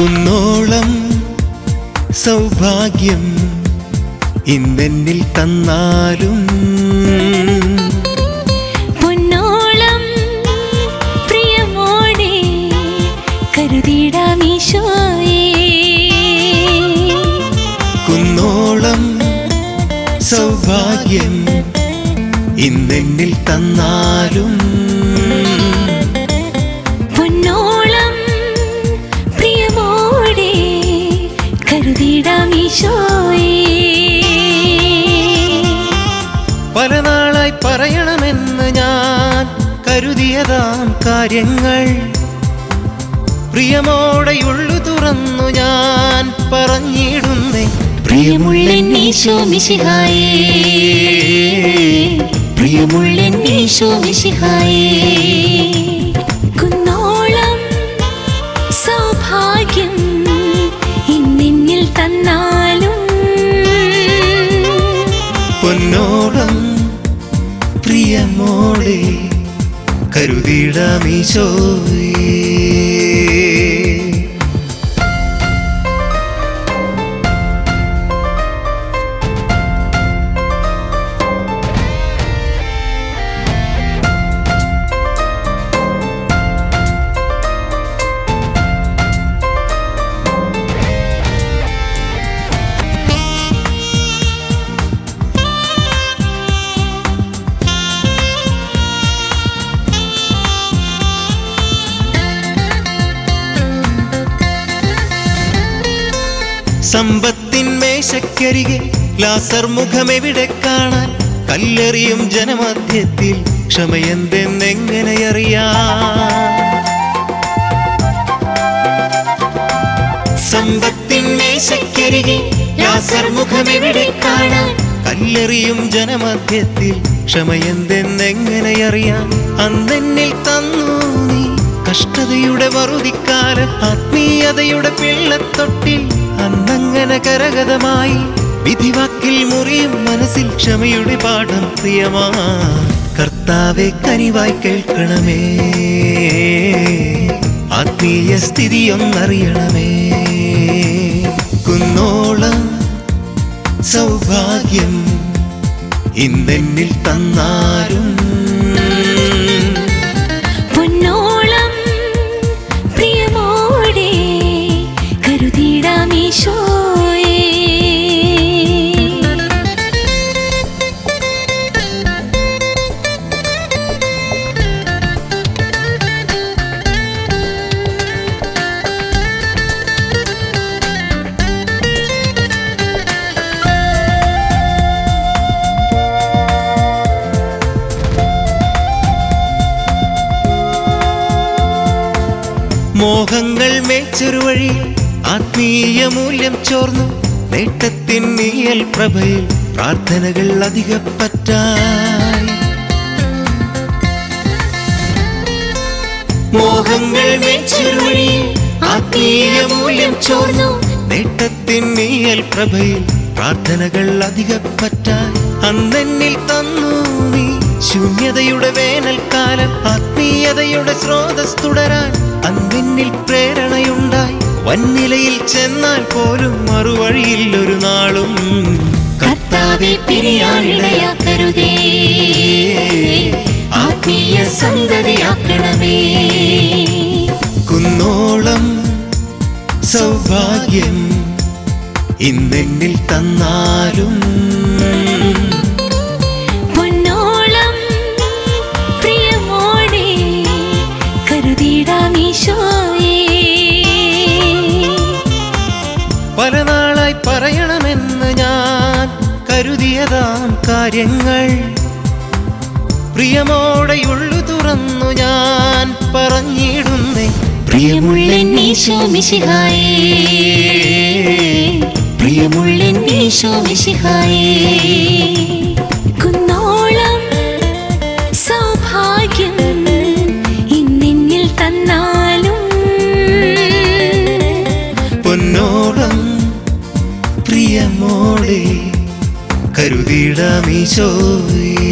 കുന്നോളം സൗഭാഗ്യം ഇന്നെന്നിൽ തന്നാലും പൊന്നോളം പ്രിയമോടെ കരുതിടാം ഈശോയെ കുന്നോളം സൗഭാഗ്യം ഇന്നെന്നിൽ തന്നാലും പൊന്നോളം പ്രിയമോടെ കരുതിടാം ഈശോയെ പല നാളായി പറയണമെന്ന് ഞാൻ കരുതിയതാം കാര്യങ്ങൾ പ്രിയമോടെയുള്ളു തുറന്നു ഞാൻ പറഞ്ഞിടുന്നേ പ്രിയമുള്ളൻ ഈശോ മിശിഹായേ പ്രിയമുള്ളൻ ഈശോ മിശിഹായേ കുന്നോളം സൗഭാഗ്യം ഇന്നിന്നിൽ തന്നാലും പൊന്നോളം പ്രിയമോടെ കരുതിടാമീശോയേ സമ്പത്തിൻ മേശക്കരികെ ലാസർ മുഖമെവിടെ കാണാൻ കല്ലെറിയും ജനമധ്യത്തിൽ ക്ഷമയെന്തെന്നെങ്ങനെ അറിയാം സമ്പത്തിൻ മേശക്കരികെ ലാസർ മുഖമെവിടെ കാണാൻ കല്ലെറിയും ജനമധ്യത്തിൽ ക്ഷമയെന്തെന്നെങ്ങനെ അറിയാം അന്നെന്നിൽ തന്നു നീ കഷ്ടതയുടെ വറുതിക്കാലം ആത്മീയതയുടെ പിള്ളത്തൊട്ടിൽ അന്നങ്ങനെ കരഗതമായി വിധിവാക്കിൽ മുറിയും മനസ്സിൽ ക്ഷമയുടെ പാഠം പ്രിയമാ കർത്താവെ കനിവായി കേൾക്കണമേ ആത്മീയ സ്ഥിതിയൊന്നറിയണമേ കുന്നോളം സൗഭാഗ്യം ഇന്നെന്നിൽ തന്നാലും പൊന്നോളം പ്രിയമോടെ കരുതിടാം ഈശോയെ മോഹങ്ങൾ മേച്ചൊരു വഴി ആത്മീയ മൂല്യം ചോർന്നു നേട്ടത്തിൻ നീയൽ പ്രഭയിൽ പ്രാർത്ഥനകൾ അധികപ്പറ്റായി മോഹങ്ങൾ മേച്ചൊരു വഴി ആത്മീയ മൂല്യം ചോർന്നു നേട്ടത്തിൻ നീയൽ പ്രഭയിൽ പ്രാർത്ഥനകൾ അധികപ്പറ്റായി അന്നെന്നിൽ തന്നു നീ ശൂന്യതയുടെ വേനൽക്കാലം ആത്മീയതയുടെ സ്രോതസ് തുടരാൻ അന്നെന്നിൽ പ്രേരണയുണ്ടായി വൻനിലയിൽ ചെന്നാൽ പോലും മറുവഴിയിൽ ഒരു നാളും കർത്താവെ പിരിയാനിടയാക്കരുതേ ആത്മീയ സന്തതിയാക്കണമേ കുന്നോളം സൗഭാഗ്യം ഇന്നെന്നിൽ തന്നാലും പൊന്നോളം പ്രിയമോടെ കരുതിടാം ഈശോയെ പല നാളായി പറയണമെന്ന് ഞാൻ കരുതിയതാം കാര്യങ്ങൾ പ്രിയമോടെയുള്ളു തുറന്നു ഞാൻ പറഞ്ഞിടുന്നേ പ്രിയമുള്ളൻ ഈശോ മിശിഹായേ പ്രിയമുള്ളൻ ഈശോ മിശിഹായേ കുന്നോളം സൗഭാഗ്യം ഇന്നിന്നിൽ തന്നാലും പൊന്നോളം പ്രിയമോടെ കരുതിടാമീശോയേ